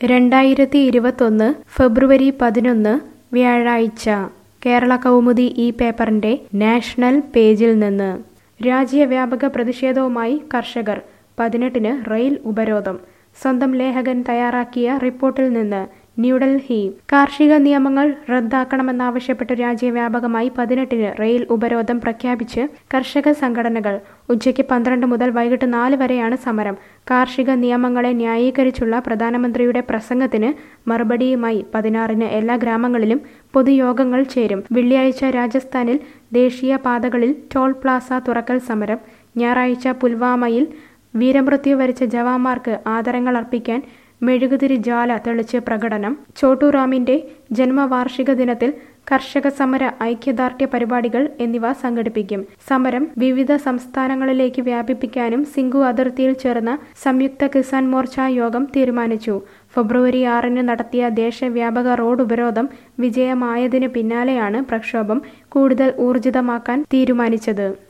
രണ്ടായിരത്തി ഇരുപത്തൊന്ന് ഫെബ്രുവരി പതിനൊന്ന് വ്യാഴാഴ്ച കേരള കൗമുദി ഈ പേപ്പറിന്റെ നാഷണൽ പേജിൽ നിന്ന് രാജ്യവ്യാപക പ്രതിഷേധവുമായി കർഷകർ പതിനെട്ടിന് റെയിൽ ഉപരോധം സ്വന്തം ലേഖകൻ തയ്യാറാക്കിയ റിപ്പോർട്ടിൽ നിന്ന് ന്യൂഡൽഹി കാർഷിക നിയമങ്ങൾ റദ്ദാക്കണമെന്നാവശ്യപ്പെട്ട് രാജ്യവ്യാപകമായി പതിനെട്ടിന് റെയിൽ ഉപരോധം പ്രഖ്യാപിച്ച് കർഷക സംഘടനകൾ ഉച്ചയ്ക്ക് പന്ത്രണ്ട് മുതൽ വൈകിട്ട് നാല് വരെയാണ് സമരം കാർഷിക നിയമങ്ങളെ ന്യായീകരിച്ചുള്ള പ്രധാനമന്ത്രിയുടെ പ്രസംഗത്തിന് മറുപടിയുമായി പതിനാറിന് എല്ലാ ഗ്രാമങ്ങളിലും പൊതുയോഗങ്ങൾ ചേരും വെള്ളിയാഴ്ച രാജസ്ഥാനിൽ ദേശീയ പാതകളിൽ ടോൾ പ്ലാസ തുറക്കൽ സമരം ഞായറാഴ്ച പുൽവാമയിൽ വീരമൃത്യു വരിച്ച ജവാന്മാർക്ക് ആദരങ്ങൾ അർപ്പിക്കാൻ മെഴുകുതിരി ജ്വാല തെളിച്ച് പ്രകടനം ചോട്ടുറാമിന്റെ ജന്മവാർഷിക ദിനത്തിൽ കർഷക സമര ഐക്യദാർഢ്യ പരിപാടികൾ എന്നിവ സംഘടിപ്പിക്കും സമരം വിവിധ സംസ്ഥാനങ്ങളിലേക്ക് വ്യാപിപ്പിക്കാനും സിംഗു അതിർത്തിയിൽ ചേർന്ന സംയുക്ത കിസാൻ മോർച്ച യോഗം തീരുമാനിച്ചു ഫെബ്രുവരി ആറിന് നടത്തിയ ദേശവ്യാപക റോഡ് ഉപരോധം വിജയമായതിന് പിന്നാലെയാണ് പ്രക്ഷോഭം കൂടുതൽ ഊർജിതമാക്കാൻ തീരുമാനിച്ചത്